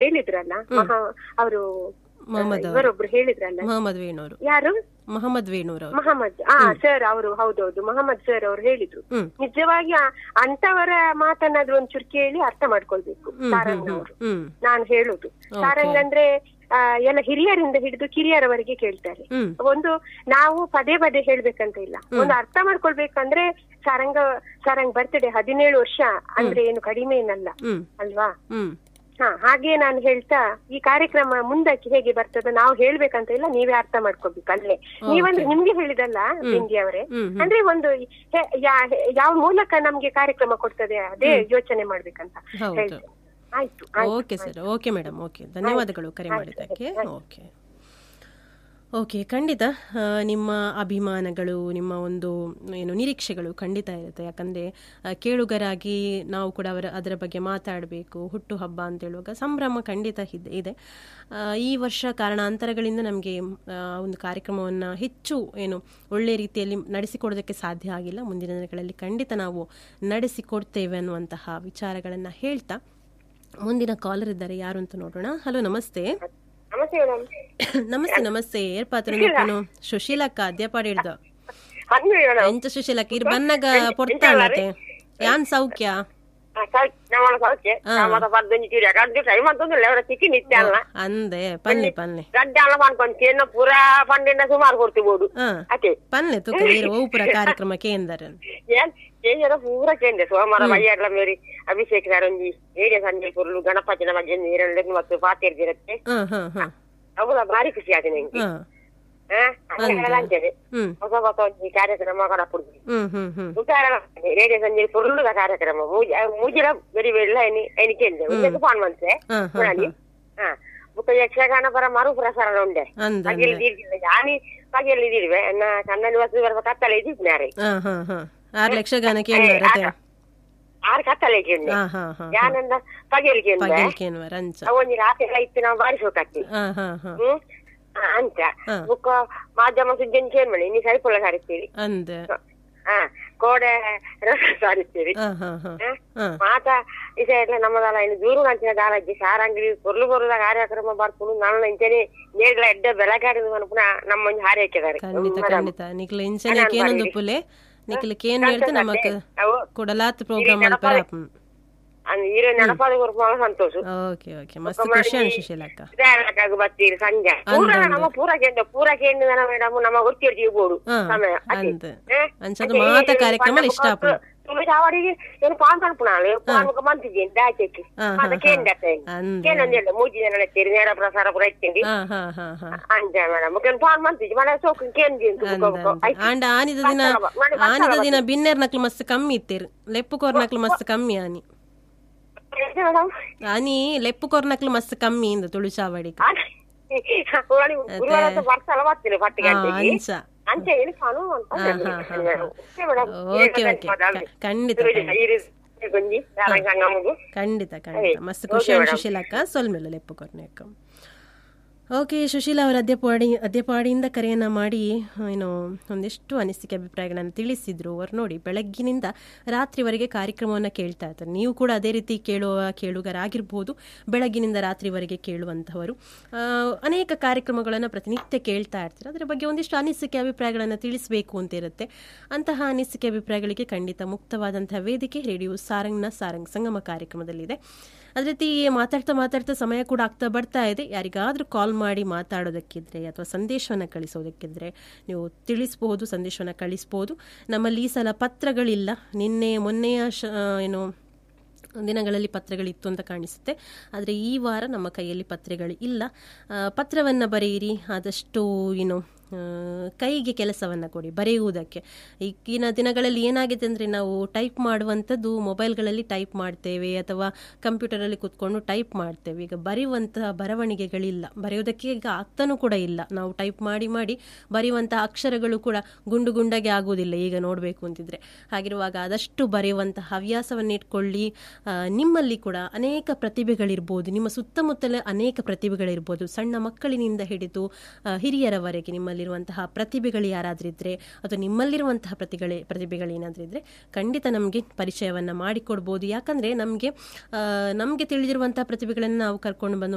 ಹೇಳಿದ್ರಲ್ಲ ಮಹಾ ಅವರು ಮೊಹಮ್ಮದ್ ಅವರು ಇವರೊಬ್ರು ಹೇಳಿದ್ರಲ್ಲ ಮೊಹಮ್ಮದ್ ವೇಣೂರು ಯಾರು ಮೊಹಮ್ಮದ್ ವೇಣೂರ್ ಅವರು ಮಹಮ್ಮದ್ ಆ ಸರ್ ಅವರು ಹೌದೌದು ಮಹಮ್ಮದ್ ಸರ್ ಅವರು ಹೇಳಿದ್ರು ಹ್ಮ್ ನಿಜವಾಗಿ ಆ- ಅಂತವರ ಮಾತನ್ನಾದ್ರೂ ಒಂಚೂರು ಕೇಳಿ ಅರ್ಥ ಮಾಡ್ಕೊಳ್ಬೇಕು ಸಾರಂಗ್ ಅವರು ಹ್ಮ್ ನಾನು ಹೇಳುದು ಸಾರಂಗ್ ಅಂದ್ರೆ ಆ, ಎಲ್ಲ ಹಿರಿಯರಿಂದ ಹಿಡಿದು ಕಿರಿಯರವರೆಗೆ ಕೇಳ್ತಾರೆ ಹ್ಮ್ ಒಂದು ನಾವು ಪದೇ ಪದೇ ಹೇಳ್ಬೇಕಂತ ಇಲ್ಲ ಒಂದು ಅರ್ಥ ಮಾಡ್ಕೊಳ್ಬೇಕಂದ್ರೆ ಸಾರಂಗ ಸಾರಂಗ್ ಬರ್ತ್ಡೇ ಹದಿನೇಳು ವರ್ಷ ಅಂದ್ರೆ ಏನು ಕಡಿಮೆ ಏನಲ್ಲ ಹ್ಮ್ ಅಲ್ವಾ ಹ್ಮ್ ಹಾ ಹಾಗೆ ನಾನು ಹೇಳ್ತಾ ಈ ಕಾರ್ಯಕ್ರಮ ಮುಂದಕ್ಕೆ ಹೇಗೆ ಬರ್ತದೆ ನಾವು ಹೇಳ್ಬೇಕಂತ ಇಲ್ಲ ನೀವೇ ಅರ್ಥ ಮಾಡ್ಕೋಬೇಕು ಅಲ್ಲೇ ನೀವಂದ್ರೆ ನಿಮ್ಗೆ ಹೇಳಿದಲ್ಲ ಬಿಂದಿ ಅವರೇ ಹ್ಮ್ ಅಂದ್ರೆ ಒಂದು ಹೆ- ಯಾ- ಹೆ- ಯಾವ ಮೂಲಕ ನಮ್ಗೆ ಕಾರ್ಯಕ್ರಮ ಕೊಡ್ತದೆ ಅದೇ ಯೋಚನೆ ಮಾಡ್ಬೇಕಂತ ಹೌದು ಹೇಳ್ತೇನೆ ಆಯ್ತು okay sir okay madam okay ಧನ್ಯವಾದಗಳು ಕರೆ ಮಾಡಿದ್ದಕ್ಕೆ ಓಕೆ ಓಕೆ ಖಂಡಿತ ಆ, ನಿಮ್ಮ ಅಭಿಮಾನಗಳು ನಿಮ್ಮ ಒಂದು ಏನು ನಿರೀಕ್ಷೆಗಳು ಖಂಡಿತ ಇರುತ್ತೆ ಯಾಕಂದರೆ ಕೇಳುಗರಾಗಿ ನಾವು ಕೂಡ ಅವರ ಅದರ ಬಗ್ಗೆ ಮಾತಾಡಬೇಕು ಹುಟ್ಟುಹಬ್ಬ ಅಂತ ಹೇಳುವಾಗ ಸಂಭ್ರಮ ಖಂಡಿತ ಇದೆ ಇದೆ ಆ, ಈ ವರ್ಷ ಕಾರಣಾಂತರಗಳಿಂದ ನಮಗೆ ಒಂದು ಕಾರ್ಯಕ್ರಮವನ್ನು ಹೆಚ್ಚು ಏನು ಒಳ್ಳೆ ರೀತಿಯಲ್ಲಿ ನಡೆಸಿಕೊಡೋದಕ್ಕೆ ಸಾಧ್ಯ ಆಗಿಲ್ಲ ಮುಂದಿನ ದಿನಗಳಲ್ಲಿ ಖಂಡಿತ ನಾವು ನಡೆಸಿಕೊಡ್ತೇವೆ ಅನ್ನುವಂತಹ ವಿಚಾರಗಳನ್ನು ಹೇಳ್ತಾ ಮುಂದಿನ ಕಾಲರ್ ಇದ್ದಾರೆ ಯಾರು ಅಂತ ನೋಡೋಣ ಹಲೋ ನಮಸ್ತೆ ನಮಸ್ತೆ ಮೇಡಮ್ ನಮಸ್ತೆ ನಮಸ್ತೆ ಏರ್ ಪಾತ್ರ ನಿಪ್ಪನು ಸುಶೀಲಕ್ಕ ಅದ್ಯಪಾಡಿ ಹಿಡ್ದು ಹನ್ನಿ ಮೇಡಮ್ ಎಂತ ಸುಶೀಲಕ್ಕ ಇರ್ ಬನ್ನಗ ಪೊರ್ತಾಳತೆ ಯಾನ್ ಸೌಖ್ಯ ನಮ್ಮ ಸೌಖ್ಯ ನಮ್ಮ ಪದ್ದೊಂದು ತೀರಿ ಯಾಕಂದ್ರೆ ಟೈಮ್ ಅಂತಂದ್ರೆ ಅವರ ಚಿಕ್ಕಿ ನಿತ್ಯ ಅಲ್ಲ ಅಂದೆ ಪನ್ನೆ ಪನ್ನೆ ಗಡ್ಡೆ ಅಲ್ಲ ಮಾಡ್ಕೊಂಡು ಕೇನ ಪೂರಾ ಫಂಡಿಂದ ಸುಮಾರು ಕೊಡ್ತಿಬೋದು ಹಾ ಅದೇ ಪನ್ನೆ ತೂಕ ನೀರು ಓಪುರ ಕಾರ್ಯಕ್ರಮ ಕೇಂದ್ರ ಏನ್ ಕೇಂದ್ರ ಪೂರ ಕೇಂದ್ರ ಸೋಮವಾರ ಬಯ್ಯಾಡ್ಲ ಮೇರಿ ಅಭಿಷೇಕ ಸಾರಂಜಿ ಏರಿಯ ಸಂಜೆ ಪುರ್ಲು ಗಣಪತಿನ ಬಗ್ಗೆ ನೀರಲ್ಲಿ ಮತ್ತು ಪಾತಿರ್ದಿರತ್ತೆ ಹಾ ಹಾ ಹಾ ಅವುಲ ಭಾರಿ ಖುಷಿ ಆಗಿದೆ ನಂಗೆ ಹಾ ಹಾ ಹಂಗೆಲ್ಲ ಅಂತೇಳಿ ಹ್ಮ್ ಹೊಸ ಹೊಸ ಒಂದು ಕಾರ್ಯಕ್ರಮ ಕಡಪುಡ್ದು ಹ್ಮ್ ಹ್ಮ್ ಹ್ಮ್ ರೇಡಿಯೋ ಸಂಜೆ ಫುಲ್ ಕಾರ್ಯಕ್ರಮ ಮೂಜಿಲ ಬರಿ ಬೆಳ್ಳ ಐನಿ ಐನಿ ಕೇಂದ್ರ ಒಂದು ಪಾನ್ ಮಂತ್ರೆ ಹಾ ಹಾ ಹಾ ಹಾ ಬುಕ್ಕ ಯಕ್ಷಗಾನ ಪರ ಮರು ಪ್ರಸಾರ ಉಂಡೆ ಅಂದ ಪಗೆಯಲ್ಲಿ ದೀರ್ಘ ಯಾನಿ ಪಗೆಯಲ್ಲಿ ದೀರ್ವೆ ಎನ್ನ ಕಣ್ಣಲ್ಲಿ ವಸ್ತು ಬರುವ ಕತ್ತಲೆ ಇದ್ದಿದ್ದಾರೆ ಹಾ ಹಾ ಹಾ ಆರು ಲಕ್ಷಗಾನ ಕೇಂದ್ರ ಅದೇ ಆರು ಕತ್ತಲೆ ಕೇಂದ್ರ ಹಾ ಹಾ ಹಾ ಯಾನಂದ ಪಗೆಯಲ್ಲಿ ಕೇಂದ್ರ ಪಗಲ್ ಕೇನ್ವರ ಅಂಚ ಅವೊಂದು ರಾತ್ರಿ ಎಲ್ಲ ಇತ್ತು ನಾವು ಬಾರಿಸೋಕತ್ತಿ ಹಾ ಹಾ ಹಾ ಹ್ಮ್ ಆ, ಅಂತ ಹಾ. ಬುಕ್ಕ ಮಾಧ್ಯಮ ಸುದ್ದಿನ ಕೇಳ್ಮಣಿ ಇನ್ನು ಸರಿಪುള്ള ಸಾರಿಸ್ತೀವಿ ಅಂದೆ ಹಾ ಕೋಡೆ ರಸ ಸಾರಿಸ್ತೀವಿ ಹಾ ಹಾ ಹಾ ಹಾ ಮಾತ ಇಸ ಎಲ್ಲ ನಮ್ಮದಲ್ಲ ಇನ್ನು ದೂರು ನಂಚಿನ ದಾಲಜ್ಜಿ ಸಾರಂಗಿ ಪೊರ್ಲು ಬರುದ ಕಾರ್ಯಕ್ರಮ ಬರ್ಕೊಂಡು ನನ್ನ ಇಂಚನೆ ನೇರ್ಲ ಎಡ್ಡ ಬೆಳಗಾಡಿದ ಪುನಃ ನಮ್ಮ ಒಂದು ಹಾರಿ ಹಾಕಿದ್ದಾರೆ ಖಂಡಿತ ಖಂಡಿತ ನಿಕ್ಲ ಇಂಚನೆ ಕೇನೊಂದು ಪುಲೆ ನಿಕ್ಲ ಕೇನ್ ಹೇಳ್ತೆ ನಮಕ್ ಅವು ಕೊಡಲಾತ್ ಪ್ರೋಗ್ರಾಮ್ ಅಲ್ಪರ ಹೀರೋ ನೆನಪಾದ ಬಹಳ ಸಂತೋಷ ಓಕೆ ಓಕೆ ಮಸ್ತ್ ಖುಷಿ ಅನ್ ಸುಶೀಲಕ್ಕ ದಾರಕ್ಕಾಗ ಬರ್ತೀರಿ ಸಂಜೆ ಪೂರ ನಮ್ಮ ಪೂರ ಕೇಂದ್ರ ಪೂರ ಕೇಂದ್ರ ಮೇಡಮ್ ನಮ್ಮ ಗೊತ್ತಿರ್ತೀವಿ ಬೋಡು ಹಾ ಸಮಯ ಅಂತೆ ಅಂಚದು ಮಾತ ಕಾರ್ಯಕ್ರಮ ಇಷ್ಟ ಆಪುನ ತುಮಿದ ಅವರಿಗೆ ಏನು ಪಾನ್ ಕನ್ಪುನಾಳು ಪಾನ್ ಮಂತಿದ್ದೀನಿ ದಾಚಕ್ಕೆ ಹಾ, ಮಾತ ಕೇಂದ್ರ ಅಂದೆ ಕೇನೊಂದಿಲ್ಲ ಮೂಜಿ ಜನ ಎತ್ತೀರಿ ನೇರ ಪ್ರಸಾರ ಪೂರ ಎತ್ತೀನಿ ಹಾ ಹಾ ಹಾ ಹಾ ಅಂಜ ಮೇಡಮ್ ಕೆನ್ ಪಾನ್ ಮಂತಿಜಿ ಮನೆ ಸೋಕು ಕೇಂದ್ರಿ ಅಂದ ಆಂಡ ಆನಿದ ದಿನ ಆನಿದ ದಿನ ಬಿನ್ನೆರ್ ನಕ್ಲು ಮಸ್ತ್ ಕಮ್ಮಿ ಇತ್ತೀರ್ ಲೆಪ್ಪು ಕೋರ್ ನಕ್ಲು ಮಸ್ತ್ ಕಮ್ಮಿ ಆನಿ ಮೇಡಮ್ ಆನಿ ಲೆಪ್ಪು ಕೋರ್ ನಕ್ಲು ಮಸ್ತ್ ಕಮ್ಮಿ ಇಂದ ತುಳುಚಾವಡಿಗೆ ಗುರುವಾರ ಬರ್ಸಲ್ಲ ಬರ್ತೀನಿ ಪಟ್ಟಿಗೆ ಹಾ ಅಂಚ ಅಂಚೆ ಏನು ಕಾನು ಅಂತ ಮೇಡಮ್ ಓಕೆ ಓಕೆ ಖಂಡಿತ ಖಂಡಿತ. ಗೊಂಜಿ ಸಂಗಮಗು ಖಂಡಿತ ಖಂಡಿತ ಮಸ್ತ್ ಖುಷಿ ಅನ್ ಸುಶೀಲಕ್ಕ ಸೊಲ್ಮೆಲ್ಲ ಲೆಪ್ಪು ಕೊರ್ನೇಕ ಓಕೆ ಸುಶೀಲ ಅವರ ಅಧ್ಯಪಾಡಿ ಅಧ್ಯಪಾಡಿಯಿಂದ ಕರೆಯನ್ನು ಮಾಡಿ ಏನು ಒಂದಿಷ್ಟು ಅನಿಸಿಕೆ ಅಭಿಪ್ರಾಯಗಳನ್ನು ತಿಳಿಸಿದ್ರು ಅವರು ನೋಡಿ ಬೆಳಗ್ಗಿನಿಂದ ರಾತ್ರಿವರೆಗೆ ಕಾರ್ಯಕ್ರಮವನ್ನು ಕೇಳ್ತಾ ಇರ್ತಾರೆ ನೀವು ಕೂಡ ಅದೇ ರೀತಿ ಕೇಳುವ ಕೇಳುಗರಾಗಿರ್ಬೋದು ಬೆಳಗ್ಗಿನಿಂದ ರಾತ್ರಿವರೆಗೆ ಕೇಳುವಂಥವರು ಆ, ಅನೇಕ ಕಾರ್ಯಕ್ರಮಗಳನ್ನು ಪ್ರತಿನಿತ್ಯ ಕೇಳ್ತಾ ಇರ್ತಾರೆ ಅದರ ಬಗ್ಗೆ ಒಂದಿಷ್ಟು ಅನಿಸಿಕೆ ಅಭಿಪ್ರಾಯಗಳನ್ನು ತಿಳಿಸಬೇಕು ಅಂತ ಇರುತ್ತೆ ಅಂತಹ ಅನಿಸಿಕೆ ಅಭಿಪ್ರಾಯಗಳಿಗೆ ಖಂಡಿತ ಮುಕ್ತವಾದಂತಹ ವೇದಿಕೆ ರೇಡಿಯೋ ಸಾರಂಗ್ನ ಸಾರಂಗ್ ಸಂಗಮ ಕಾರ್ಯಕ್ರಮದಲ್ಲಿದೆ ಅದೇ ರೀತಿ ಮಾತಾಡ್ತಾ ಮಾತಾಡ್ತಾ ಸಮಯ ಕೂಡ ಆಗ್ತಾ ಬರ್ತಾ ಇದೆ ಯಾರಿಗಾದರೂ ಕಾಲ್ ಮಾಡಿ ಮಾತಾಡೋದಕ್ಕಿದ್ರೆ ಅಥವಾ ಸಂದೇಶವನ್ನು ಕಳಿಸೋದಕ್ಕಿದ್ರೆ ನೀವು ತಿಳಿಸ್ಬೋದು ಸಂದೇಶವನ್ನು ಕಳಿಸ್ಬೋದು ನಮ್ಮಲ್ಲಿ ಈ ಸಲ ಪತ್ರಗಳಿಲ್ಲ ನಿನ್ನೆ ಮೊನ್ನೆಯ ಶ ಏನು ದಿನಗಳಲ್ಲಿ ಪತ್ರಗಳಿತ್ತು ಅಂತ ಕಾಣಿಸುತ್ತೆ ಆದರೆ ಈ ವಾರ ನಮ್ಮ ಕೈಯಲ್ಲಿ ಪತ್ರಗಳು ಇಲ್ಲ ಪತ್ರವನ್ನು ಬರೆಯಿರಿ ಆದಷ್ಟು ಏನು ಆ, ಕೈಗೆ ಕೆಲಸವನ್ನು ಕೊಡಿ ಬರೆಯುವುದಕ್ಕೆ ಈಗಿನ ದಿನಗಳಲ್ಲಿ ಏನಾಗಿದೆ ಅಂದರೆ ನಾವು ಟೈಪ್ ಮಾಡುವಂಥದ್ದು ಮೊಬೈಲ್ಗಳಲ್ಲಿ ಟೈಪ್ ಮಾಡ್ತೇವೆ ಅಥವಾ ಕಂಪ್ಯೂಟರಲ್ಲಿ ಕೂತ್ಕೊಂಡು ಟೈಪ್ ಮಾಡ್ತೇವೆ ಈಗ ಬರೆಯುವಂತಹ ಬರವಣಿಗೆಗಳಿಲ್ಲ ಬರೆಯೋದಕ್ಕೆ ಈಗ ಆಗ್ತಾನೂ ಕೂಡ ಇಲ್ಲ ನಾವು ಟೈಪ್ ಮಾಡಿ ಮಾಡಿ ಬರೆಯುವಂತಹ ಅಕ್ಷರಗಳು ಕೂಡ ಗುಂಡು ಗುಂಡಾಗಿ ಆಗುವುದಿಲ್ಲ ಈಗ ನೋಡಬೇಕು ಅಂತಿದ್ರೆ ಹಾಗಿರುವಾಗ ಆದಷ್ಟು ಬರೆಯುವಂತಹ ಹವ್ಯಾಸವನ್ನು ಇಟ್ಕೊಳ್ಳಿ ಆ, ನಿಮ್ಮಲ್ಲಿ ಕೂಡ ಅನೇಕ ಪ್ರತಿಭೆಗಳಿರ್ಬೋದು ನಿಮ್ಮ ಸುತ್ತಮುತ್ತಲ ಅನೇಕ ಪ್ರತಿಭೆಗಳಿರ್ಬೋದು ಸಣ್ಣ ಮಕ್ಕಳಿನಿಂದ ಹಿಡಿದು ಆ, ಹಿರಿಯರವರೆಗೆ ನಿಮ್ಮಲ್ಲಿರುವಂತಹ ಪ್ರತಿಭೆಗಳು ಯಾರಾದ್ರೂ ಇದ್ರೆ ಅಥವಾ ನಿಮ್ಮಲ್ಲಿರುವಂತಹ ಪ್ರತಿಗಳೇ ಪ್ರತಿಭೆಗಳೇನಾದ್ರೂ ಇದ್ರೆ ಖಂಡಿತ ನಮಗೆ ಪರಿಚಯವನ್ನು ಮಾಡಿಕೊಡ್ಬೋದು ಯಾಕಂದ್ರೆ ನಮಗೆ ನಮಗೆ ತಿಳಿದಿರುವಂತಹ ಪ್ರತಿಭೆಗಳನ್ನು ನಾವು ಕರ್ಕೊಂಡು ಬಂದು